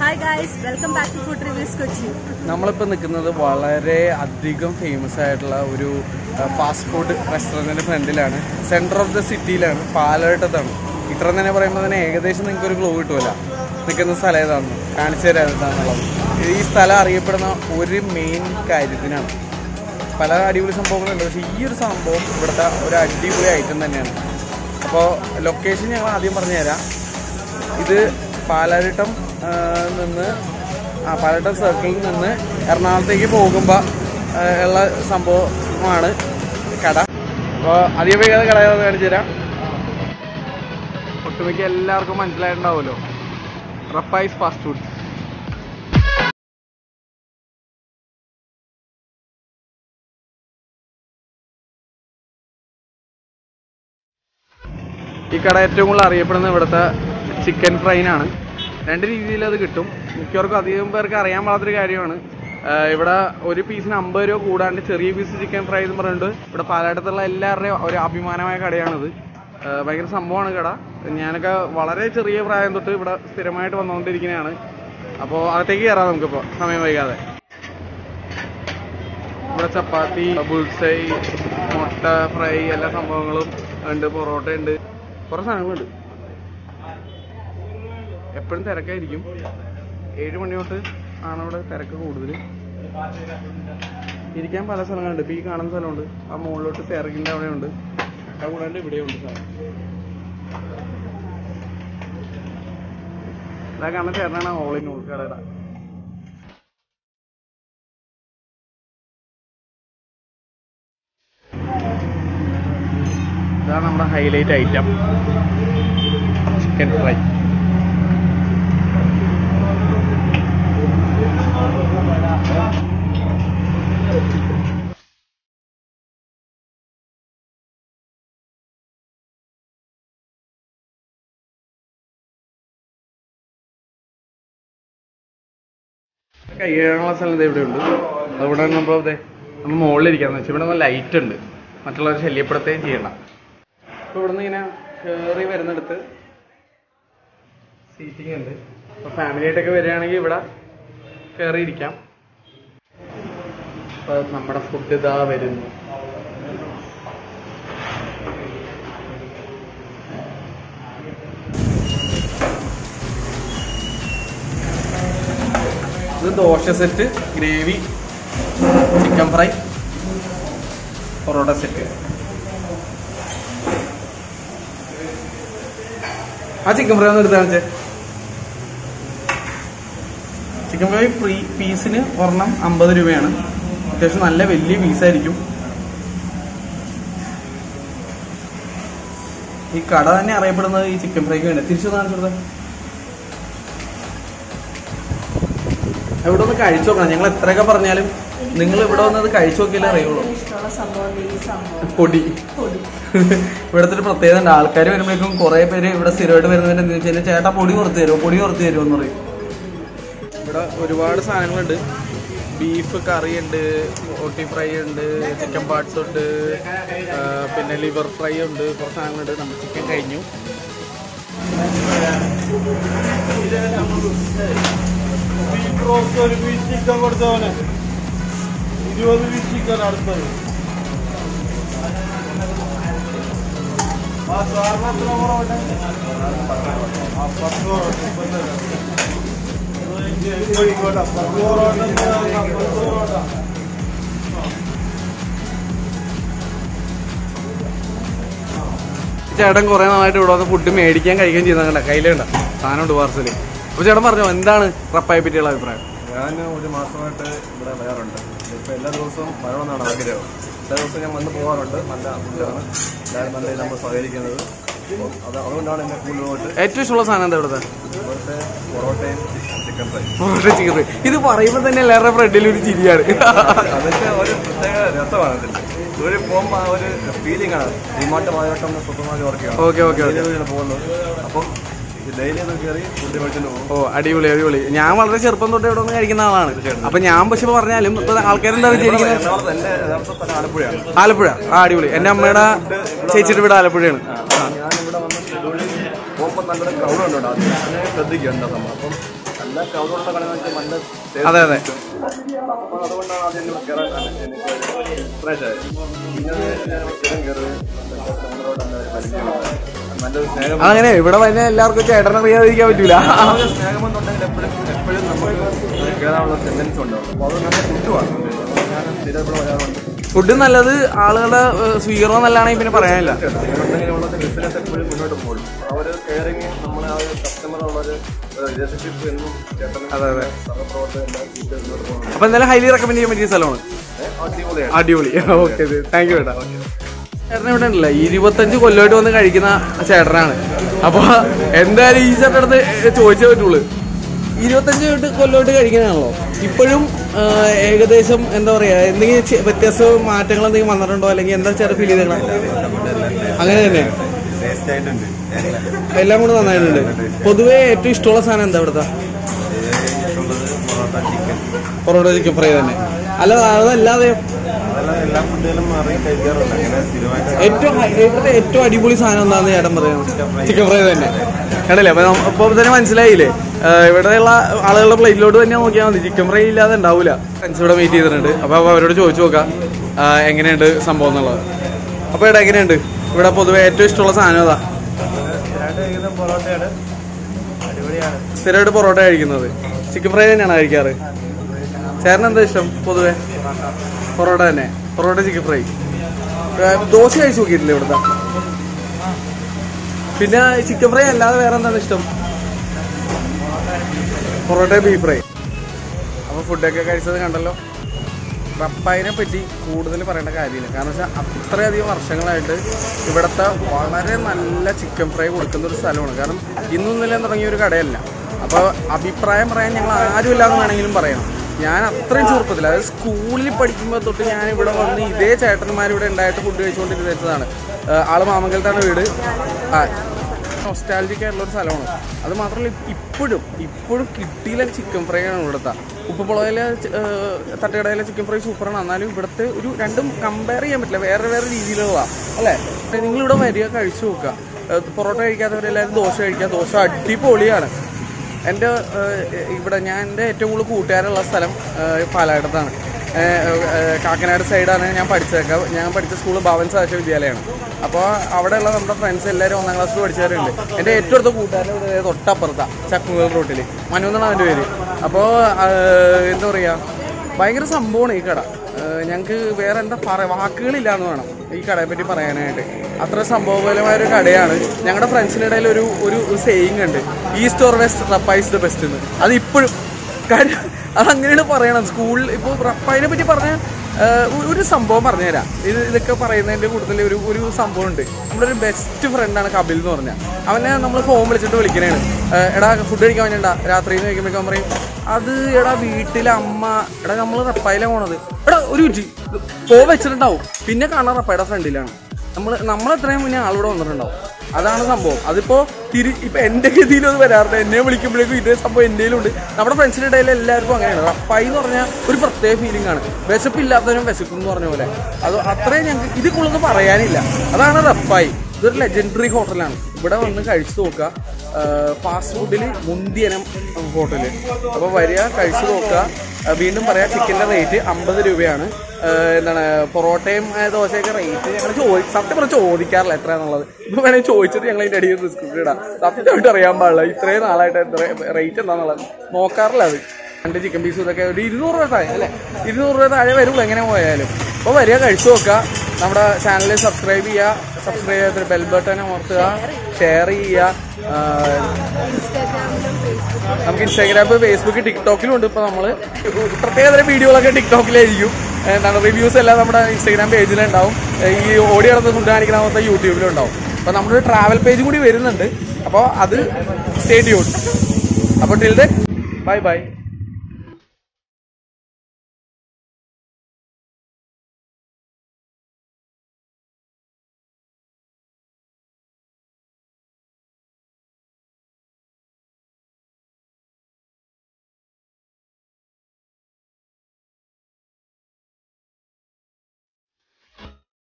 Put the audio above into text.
Hi guys welcome back to food reviews Kochi നമ്മളിപ്പോൾ നിൽക്കുന്നത് വളരെ അധികം ഫേമസ് ആയിട്ടുള്ള ഒരു ഫാസ്റ്റ് ഫുഡ് റെസ്റ്റോറൻറ്റിൻ്റെ ഫ്രണ്ടിലാണ് സെൻറ്റർ ഓഫ് ദ സിറ്റിയിലാണ് പാലഘട്ടത്താണ് ഇത്ര തന്നെ പറയുമ്പോൾ തന്നെ ഏകദേശം നിങ്ങൾക്ക് ഒരു ഗ്ലോ കിട്ടുമല്ല നിൽക്കുന്ന സ്ഥലം ഏതാണെന്ന് കാണിച്ചു തരാം എന്താണെന്നുള്ളത് ഈ സ്ഥലം അറിയപ്പെടുന്ന ഒരു മെയിൻ കാര്യത്തിനാണ് പല അടിപൊളി സംഭവങ്ങളുണ്ട് പക്ഷേ ഈ ഒരു സംഭവം ഇവിടുത്തെ ഒരു അടിപൊളി ഐറ്റം തന്നെയാണ് അപ്പോൾ ലൊക്കേഷൻ ഞങ്ങൾ ആദ്യം പറഞ്ഞു തരാം ഇത് പാലാരിട്ടം ആ, നിന്ന് ആ പാലാരിട്ടം സർക്കിളിൽ നിന്ന് എറണാകുളത്തേക്ക് പോകുമ്പോൾ ഉള്ള സംഭവമാണ് കട അപ്പോൾ അധികം വേഗം കട ഏതാണെന്ന് കാണിച്ചു തരാം ഒട്ടുമിക്ക എല്ലാവർക്കും മനസ്സിലായിട്ടുണ്ടാവുമല്ലോ റഫൈസ് ഫാസ്റ്റ് ഫുഡ് ഈ കട ഏറ്റവും കൂടുതൽ അറിയപ്പെടുന്ന ഇവിടുത്തെ ചിക്കൻ ഫ്രൈനാണ് രണ്ട് രീതിയിൽ അത് കിട്ടും മിക്കവർക്കും അധികം പേർക്ക് അറിയാൻ പാടാത്തൊരു കാര്യമാണ് ആഹ് ഇവിടെ ഒരു പീസിന് അമ്പത് രൂപ കൂടാണ്ട് ചെറിയ പീസ് ചിക്കൻ ഫ്രൈ എന്ന് പറഞ്ഞിട്ട് ഇവിടെ പാലാട്ടത്തുള്ള എല്ലാവരുടെയും ഒരു അഭിമാനമായ കടയാണിത് ആഹ് ഭയങ്കര സംഭവമാണ് കട ഞാനൊക്കെ വളരെ ചെറിയ പ്രായം തൊട്ട് ഇവിടെ സ്ഥിരമായിട്ട് വന്നുകൊണ്ടിരിക്കുന്നതാണ് അപ്പോൾ അകത്തേക്ക് കയറാം നമുക്കിപ്പോൾ സമയം വൈകാതെ ഇവിടെ ചപ്പാത്തി ബുൾസൈ മുട്ട ഫ്രൈ എല്ലാ സംഭവങ്ങളും ഉണ്ട് പൊറോട്ട ഉണ്ട് കുറേ സാധനങ്ങളുണ്ട് എപ്പോഴും തിരക്കായിരിക്കും ഏഴ് മണി തൊട്ട് ആണ് ഇവിടെ തിരക്ക് കൂടുതൽ ഇരിക്കാൻ പല സ്ഥലങ്ങളുണ്ട് ഇപ്പൊ ഈ കാണുന്ന സ്ഥലമുണ്ട് ആ മുകളിലോട്ട് തിരക്കിൻ്റെ അവിടെ ഉണ്ട് അത് കൂടാണ്ട് ഇവിടെയുണ്ട് സാധനം ഇതാ കാണുന്ന ചേട്ടനാണ് ഓൾ ഇൻ ഓൾ കടയുടെ ഇതാണ് നമ്മുടെ ഹൈലൈറ്റ് ഐറ്റം ചിക്കൻ ഫ്രൈ കൈ കഴുകാനുള്ള സ്ഥലം ദേ ഇവിടെ ഉണ്ട് അതുകൊണ്ട് നമ്മൾ അതെ നമ്മൾ മുകളിലിരിക്കാന്ന് വെച്ചാൽ ഇവിടെ നല്ല ലൈറ്റ് ഉണ്ട് മറ്റുള്ളവരെ ശല്യപ്പെടുത്തുകയും ചെയ്യണ്ട അപ്പോൾ ഇവിടെ നിന്ന് ഇങ്ങനെ കയറി വരുന്നിടത്ത് സീറ്റിംഗ് ഉണ്ട് അപ്പോൾ ഫാമിലി ആയിട്ടൊക്കെ വരികയാണെങ്കിൽ ഇവിടെ കയറി ഇരിക്കാം അപ്പോൾ നമ്മുടെ ഫുഡ് ഇതാ വരുന്നു ഇത് dosa set gravy chicken fry parotta set ആ ചിക്കൻ ഫ്രൈ ഒന്ന് എടുത്ത് കാണിച്ചേ ചിക്കൻ ഫ്രൈ ഫ്രീ പീസിന് ഒരെണ്ണം അമ്പത് രൂപയാണ് അത്യാവശ്യം നല്ല വലിയ പീസായിരിക്കും ഈ കട തന്നെ അറിയപ്പെടുന്നത് ഈ ചിക്കൻ ഫ്രൈക്ക് വേണ്ടി തിരിച്ചു കാണിച്ചു കൊടുത്തേ ഇവിടെ ഒന്ന് കഴിച്ചു നോക്കണം ഞങ്ങൾ എത്രയൊക്കെ പറഞ്ഞാലും നിങ്ങൾ ഇവിടെ വന്നത് കഴിച്ചു നോക്കിയാലേ അറിയുള്ളൂ ഇഷ്ടമുള്ള സംഭവം ഈ സംഭവം പൊടി പൊടി ഇവിടുത്തെ ഒരു പ്രത്യേകത ഉണ്ട് ആൾക്കാർ വരുമ്പോഴേക്കും കുറെ പേര് ഇവിടെ സ്ഥിരമായിട്ട് വരുന്നതിന് എന്താ വെച്ചാൽ ചേട്ടാ പൊടി കുറച്ച് തരുമോ പൊടി കുറച്ച് തരുമോ എന്ന് പറയും ഇവിടെ ഒരുപാട് സാധനങ്ങളുണ്ട് ബീഫ് കറി ഉണ്ട് ഓട്ടി ഫ്രൈ ഉണ്ട് ചിക്കൻ പാർട്സ് ഉണ്ട് ആ, പിന്നെ ലിവർ ഫ്രൈ ഉണ്ട് കുറച്ച് സാധനങ്ങളുണ്ട് നമ്മൾ ചിക്കൻ കഴിഞ്ഞു ബീഫ് റോസ്റ്റ് ഒരു പീസ് ചിക്കൻ കൊടുത്തവന് ഇരുപത് പീസ് ചിക്കൻ അടുത്തത് ആ സാറിന് എത്ര പൊറോട്ട ആ പത്ത് പൊറോട്ട ഇപ്പം തരാം. കോഴിക്കോട്ടെ പത്ത് പൊറോട്ട തരാം, പത്ത് പൊറോട്ട ഈ ചേട്ടൻ കുറെ നാളായിട്ട് ഇവിടെ വന്ന് ഫുഡ് മേടിക്കാൻ കഴിക്കാൻ ചെയ്യുന്ന കയ്യിലുണ്ട സാധനമുണ്ട് പാർസല് അപ്പൊ ചേട്ടൻ പറഞ്ഞോ എന്താണ് റപ്പായെ പറ്റിയുള്ള അഭിപ്രായം ഞാൻ ഒരു മാസമായിട്ട് ഇവിടെ വരാറുണ്ട് ഇപ്പം എല്ലാ ദിവസവും വരണമെന്നാണ് ആഗ്രഹം എല്ലാ ദിവസവും ഞാൻ വന്ന് പോകാറുണ്ട് നല്ല ഫുഡാണ് എല്ലാവരും നല്ല നമ്മൾ സഹകരിക്കുന്നത് അപ്പം അത് അതുകൊണ്ടാണ് എന്നെ കൂടുതലായിട്ട് ഏറ്റവും ഇഷ്ടമുള്ള സാധനം എന്താ ഇവിടുത്തെ ഇവിടുത്തെ പൊറോട്ടയും chicken fry parotta chicken fry ഇത് പറയുമ്പോൾ തന്നെ എല്ലാവരുടെ ഫ്രണ്ടിൽ ഒരു ചിരിയാണ് അതൊക്കെ ഒരു പ്രത്യേക രസമാണ് ഇതിൽ ഇവിടെ പോകുമ്പോൾ ആ ഒരു ഫീലിംഗ് ആണ് ഡിമാർട്ട് മായോട്ടം സ്വന്തമായി വർക്കാണ് ഓക്കെ ഓക്കെ ഓക്കെ പോകുന്നത് അപ്പം ഡെയിലി ഒന്ന് കയറി ഫുഡ് മേടിച്ചിട്ട് പോകും ഓ അടിപൊളി അടിപൊളി ഞാൻ വളരെ ചെറുപ്പം തൊട്ട് ഇവിടെ ഒന്ന് കഴിക്കുന്ന ആളാണ് അപ്പൊ ഞാൻ പക്ഷെ പറഞ്ഞാലും ഇപ്പൊ ആൾക്കാരെന്താ വിചാരിക്കുന്നത് എറണാകുളത്ത് എൻ്റെ യഥാർത്ഥ സ്ഥലം ആലപ്പുഴയാണ് ആലപ്പുഴ ആ അടിപൊളി എന്റെ അമ്മയുടെ ചേച്ചിയുടെ വീട് ആലപ്പുഴയാണ് ഞാൻ ഇവിടെ വന്ന് തൊഴിൽ പോകുമ്പോൾ നല്ലൊരു ക്രൗഡ് ഉണ്ട് ആദ്യം ഞാൻ ശ്രദ്ധിക്കുക എന്താ സംഭവം അപ്പം എല്ലാ ക്രൗഡുള്ള കളി വെച്ചാൽ നല്ല അതെ അതെ അപ്പോൾ അതുകൊണ്ടാണ് ആദ്യം എനിക്ക് കയറാൻ എനിക്ക് ഫ്രഷ് ആയത് പിന്നെ അത് ഞാൻ സ്ഥിരം കയറി നമ്മളോട് തന്നെ പരിചയമുണ്ട് നല്ലൊരു സ്നേഹം അങ്ങനെ ഇവിടെ വന്നെ എല്ലാവർക്കും ചേട്ടനെ അറിയാതിരിക്കാൻ പറ്റൂല ആ ഒരു സ്നേഹമെന്നുണ്ടെങ്കിൽ എപ്പോഴും എപ്പോഴും നമുക്ക് കയറാനുള്ള ടെൻഡൻസി ഉണ്ടാവും അപ്പോൾ അത് നല്ല ഫുഡുമാണ് ഞാൻ സ്ഥിരം ഇവിടെ വരാറുണ്ട് ഫുഡ് നല്ലത് ആളുകളുടെ ഏഹ്, സ്വീകരണം നല്ലതാണെങ്കിൽ പിന്നെ പറയാനില്ല ഉണ്ടെങ്കിലുള്ള ബിസിനസ് എപ്പോഴും മുന്നോട്ട് പോകും ആ ഒരു കെയറിങ് നമ്മളെ ആ ഒരു കസ്റ്റമറുള്ള ഒരു റിലേഷൻഷിപ്പ് എന്നും ചേട്ടനും അതെ അതെ സഹപ്രവർത്തകർ എല്ലാം കൂട്ടി മുന്നോട്ട് പോകുന്നത് അപ്പൊ എന്തായാലും ഹൈലി റെക്കമെൻഡ് ചെയ്യാൻ പറ്റിയ സ്ഥലമാണ് അടിപൊളിയാണ് അടിപൊളി ഓക്കെ താങ്ക് യു ചേട്ടാ ചേട്ടൻ ഇവിടെ ഉണ്ടല്ല ഇരുപത്തഞ്ച് കൊല്ലമായിട്ട് വന്ന് കഴിക്കുന്ന ചേട്ടനാണ് അപ്പൊ എന്തായാലും ഈ ചേട്ടൻ്റെ അടുത്ത് ചോദിച്ചേ പറ്റുള്ളൂ ഇരുപത്തഞ്ച് തൊട്ട് കൊല്ലമായിട്ട് കഴിക്കുന്നതാണല്ലോ ഇപ്പോഴും ആ, ഏകദേശം എന്താ പറയാ എന്തെങ്കിലും ചെ- വ്യത്യസ്ത മാറ്റങ്ങൾ എന്തെങ്കിലും വന്നിട്ടുണ്ടോ അല്ലെങ്കിൽ എന്താ ചേട്ടൻ ഫീൽ ചെയ്തേക്കണം അങ്ങനെ തന്നെ ടേസ്റ്റ് ആയിട്ടുണ്ട് എല്ലാം കൂടെ നന്നായിട്ടുണ്ട് പൊതുവേ ഏറ്റവും ഇഷ്ടമുള്ള സാധനം എന്താ ഇവിടുത്തെ parotta chicken parotta chicken fry തന്നെ അല്ല അതല്ലാതെ അതെല്ലാം എല്ലാ ഫുഡുകളും മാറി കഴിക്കാറുണ്ട് അങ്ങനെ സ്ഥിരമായിട്ട് ഏറ്റവും ഹൈ- ഇവിടുത്തെ ഏറ്റവും അടിപൊളി സാധനം എന്താണെന്ന് ചേട്ടൻ പറയുന്നത് ചിക്കൻ ഫ്രൈ തന്നെ കണ്ടില്ലേ അപ്പൊ നമ്മ- ഇപ്പൊ തന്നെ മനസ്സിലായില്ലേ ആഹ് ഇവിടെയുള്ള ആളുകളുടെ പ്ലേറ്റിലോട്ട് തന്നെ നോക്കിയാൽ മതി ചിക്കൻ ഫ്രൈ ഇല്ലാതെ ഉണ്ടാവില്ല ഫ്രണ്ട്സ് ഇവിടെ മീറ്റ് ചെയ്തിട്ടുണ്ട് അപ്പൊ അപ്പൊ അവരോട് ചോദിച്ചു നോക്കാം ആഹ് എങ്ങനെയുണ്ട് സംഭവം എന്നുള്ളത് അപ്പൊ ഇവിടെ എങ്ങനെയുണ്ട് ഇവിടെ പൊതുവെ ഏറ്റവും ഇഷ്ടമുള്ള സാധനം ഏതാ സ്ഥിരമായിട്ട് കഴിക്കുന്ന പൊറോട്ടയാണ് അടിപൊളിയാണ് സ്ഥിരമായിട്ട് പൊറോട്ട കഴിക്കുന്നത് ചിക്കൻ ഫ്രൈ തന്നെയാണ് കഴിക്കാറ് ചേട്ടൻ എന്താ ഇഷ്ടം പൊതുവെ പൊറോട്ട തന്നെ പൊറോട്ട ചിക്കൻ ഫ്രൈ ഏഹ് ദോശ കഴിച്ചു നോക്കിയിട്ടില്ലേ ഇവിടുത്തെ പിന്നെ ചിക്കൻ ഫ്രൈ അല്ലാതെ വേറെ എന്താണ് ഇഷ്ടം പൊറോട്ട ബീഫ് ഫ്രൈ അപ്പോൾ ഫുഡൊക്കെ കഴിച്ചത് കണ്ടല്ലോ റപ്പായിനെ പറ്റി കൂടുതൽ പറയേണ്ട കാര്യമില്ല കാരണം വെച്ചാൽ അത്രയധികം വർഷങ്ങളായിട്ട് ഇവിടുത്തെ വളരെ നല്ല ചിക്കൻ ഫ്രൈ കൊടുക്കുന്ന ഒരു സ്ഥലമാണ് കാരണം ഇന്നും ഇന്നലെ തുടങ്ങിയ ഒരു കടയല്ല അപ്പോൾ അഭിപ്രായം പറയാൻ ഞങ്ങൾ ആരുമില്ല എന്ന് വേണമെങ്കിലും പറയണം ഞാൻ അത്രയും ചെറുപ്പത്തിൽ അതായത് സ്കൂളിൽ പഠിക്കുമ്പോൾ തൊട്ട് ഞാൻ ഇവിടെ വന്ന് ഇതേ ചേട്ടന്മാർ ഇവിടെ ഉണ്ടായിട്ട് ഫുഡ് കഴിച്ചുകൊണ്ടിരുന്നതാണ് ആള് മാമംഗലത്താണ് വീട് ആ നൊസ്റ്റാലജിക് ആയിട്ടുള്ള ഒരു സ്ഥലമാണ് അത് മാത്രമല്ല ഇപ്പോഴും ഇപ്പോഴും കിട്ടിയില്ല ചിക്കൻ ഫ്രൈ ആണ് ഇവിടുത്തെ ഉപ്പുപ്പുളയിലെ തട്ടുകടയിലെ ചിക്കൻ ഫ്രൈ സൂപ്പറാണ് എന്നാലും ഇവിടുത്തെ ഒരു രണ്ടും കമ്പയർ ചെയ്യാൻ പറ്റില്ല വേറെ വേറെ രീതിയിലുള്ള അല്ലേ നിങ്ങളിവിടെ വരിക കഴിച്ചു നോക്കുക ഏഹ് പൊറോട്ട കഴിക്കാത്തവരെല്ലാവരും ദോശ കഴിക്കുക ദോശ അടിപൊളിയാണ് എൻ്റെ ഏഹ്, ഇവിടെ ഞാൻ എൻ്റെ ഏറ്റവും കൂടുതൽ കൂട്ടുകാരുള്ള സ്ഥലം ഏഹ്, പാലായിടത്താണ് ഏഹ്, ഏഹ്, കാക്കനാട് സൈഡാണ് ഞാൻ പഠിച്ചതൊക്കെ ഞാൻ പഠിച്ച സ്കൂൾ ഭവൻ സാഹിത്യ വിദ്യാലയമാണ് അപ്പോൾ അവിടെയുള്ള നമ്മുടെ ഫ്രണ്ട്സ് എല്ലാവരും ഒന്നാം ക്ലാസ്സിൽ പഠിച്ചവരുണ്ട് എൻ്റെ ഏറ്റവും അടുത്ത കൂട്ടുകാരൻ ഇവിടെ തൊട്ടപ്പുറത്താണ് ചക്കുമുകൾ റോട്ടിൽ മനു എന്നാണ് അവൻ്റെ പേര് അപ്പോൾ എന്താ പറയുക ഭയങ്കര സംഭവമാണ് ഈ കട ഞങ്ങൾക്ക് വേറെ എന്താ പറ വാക്കുകളില്ല എന്ന് വേണം ഈ കടയെ പറ്റി പറയാനായിട്ട് അത്ര സംഭവപരമായ ഒരു കടയാണ് ഞങ്ങളുടെ ഫ്രണ്ട്സിൻ്റെ ഇടയിൽ ഒരു ഒരു സെയിങ് ഉണ്ട് ഈസ്റ്റ് ഓർ വെസ്റ്റ് റപ്പൈസ് ദ ബെസ്റ്റ് എന്ന് അത് ഇപ്പോഴും കാര്യം അതങ്ങനെയാണ് പറയണം സ്കൂളിൽ ഇപ്പോൾ റപ്പൈനെ പറ്റി പറഞ്ഞ ഒരു സംഭവം പറഞ്ഞുതരാം ഇത് ഇതൊക്കെ പറയുന്നതിൻ്റെ കൂടുതൽ ഒരു ഒരു സംഭവം ഉണ്ട് നമ്മുടെ ഒരു ബെസ്റ്റ് ഫ്രണ്ടാണ് കപിൽ എന്ന് പറഞ്ഞാൽ അവനെ നമ്മൾ ഫോൺ വിളിച്ചിട്ട് വിളിക്കണേണ് ഏഹ് എടാ ഫുഡ് കഴിക്കാൻ വേണ്ടിണ്ടാ രാത്രി എന്ന് കഴിക്കുമ്പോഴേക്കും പറയും അത് എടാ വീട്ടിലെ അമ്മ എടാ നമ്മൾ റപ്പായിലാണ് പോണത് എടാ ഒരു മിനിറ്റ് പോ വെച്ചിട്ടുണ്ടാവും പിന്നെ കാണാൻ റപ്പായുടെ ഫ്രണ്ടിലാണ് നമ്മൾ നമ്മൾ എത്രയും മുന്നേ ആളിവിടെ വന്നിട്ടുണ്ടാവും അതാണ് സംഭവം അതിപ്പോ തിരി ഇപ്പൊ എന്റെ ഗതിയിലും അത് വരാറുണ്ട് എന്നെ വിളിക്കുമ്പോഴേക്കും ഇതേ സംഭവം എൻ്റെ ഉണ്ട് നമ്മുടെ ഫ്രണ്ട്സിന്റെ ഇടയിൽ എല്ലാവർക്കും അങ്ങനെയാണ് റപ്പായി എന്ന് പറഞ്ഞാൽ ഒരു പ്രത്യേക ഫീലിംഗ് ആണ് വിശപ്പില്ലാത്തവരും വിശക്കും എന്ന് പറഞ്ഞ പോലെ അത് അത്രയും ഞങ്ങൾക്ക് ഇത് കൂടുതൽ പറയാനില്ല അതാണ് റപ്പായി ഇതൊരു ലെജൻഡറി ഹോട്ടലാണ് ഇവിടെ വന്ന് കഴിച്ചു നോക്കുക ഫാസ്റ്റ് ഫുഡിൽ മുന്തിയനം ഹോട്ടല് അപ്പോൾ വരിക കഴിച്ചു നോക്കുക ആ, വീണ്ടും പറയാം ചിക്കൻ്റെ റേറ്റ് അമ്പത് രൂപയാണ് ആ, എന്താണ് പൊറോട്ടയും ആ, ദോശയൊക്കെ റേറ്റ് ഞങ്ങൾ ചോദി സത്യം പറഞ്ഞ് ചോദിക്കാറില്ല എത്രയാണെന്നുള്ളത് ഇപ്പോൾ വേണമെങ്കിൽ ചോദിച്ചിട്ട് ഞങ്ങൾ ഇതിൻ്റെ അടിയിൽ ഡിസ്ക്രിപ്ഷൻ ഇടാം സത്യമായിട്ട് അറിയാൻ പാടില്ല ഇത്രയും നാളായിട്ട് എത്ര റേറ്റ് എന്താണെന്നുള്ളത് നോക്കാറില്ല അത് രണ്ട് ചിക്കൻ പീസ് ഇതൊക്കെ ഒരു ഇരുന്നൂറ് രൂപ താഴെ അല്ലേ ഇരുന്നൂറ് രൂപ താഴെ വരുള്ളൂ എങ്ങനെ പോയാലും അപ്പോൾ വരിക കഴിച്ചു നോക്കുക നമ്മുടെ ചാനൽ സബ്സ്ക്രൈബ് ചെയ്യുക സബ്സ്ക്രൈബ് ചെയ്യാത്തൊരു ബെൽ ബട്ടൺ അമർത്തുക ഷെയർ ചെയ്യുക ആ, നമുക്ക് ഇൻസ്റ്റാഗ്രാം ഫേസ്ബുക്ക് ടിക്ടോക്കിലും ഉണ്ട് ഇപ്പോൾ നമ്മൾ പ്രത്യേകതരം വീഡിയോകളൊക്കെ ടിക്ടോക്കിലായിരിക്കും എന്താണ് റിവ്യൂസ് എല്ലാം നമ്മുടെ ഇൻസ്റ്റാഗ്രാം പേജിലുണ്ടാവും ഈ ഓടി നടന്ന് ഫുഡ് കാണിക്കുന്ന മൊത്തം യൂട്യൂബിലും ഉണ്ടാവും അപ്പോൾ നമ്മുടെ ട്രാവൽ പേജ് കൂടി വരുന്നുണ്ട് അപ്പോൾ അത് സ്റ്റേ ട്യൂൺ അപ്പോൾ ടിൽ ദെൻ ബൈ ബൈ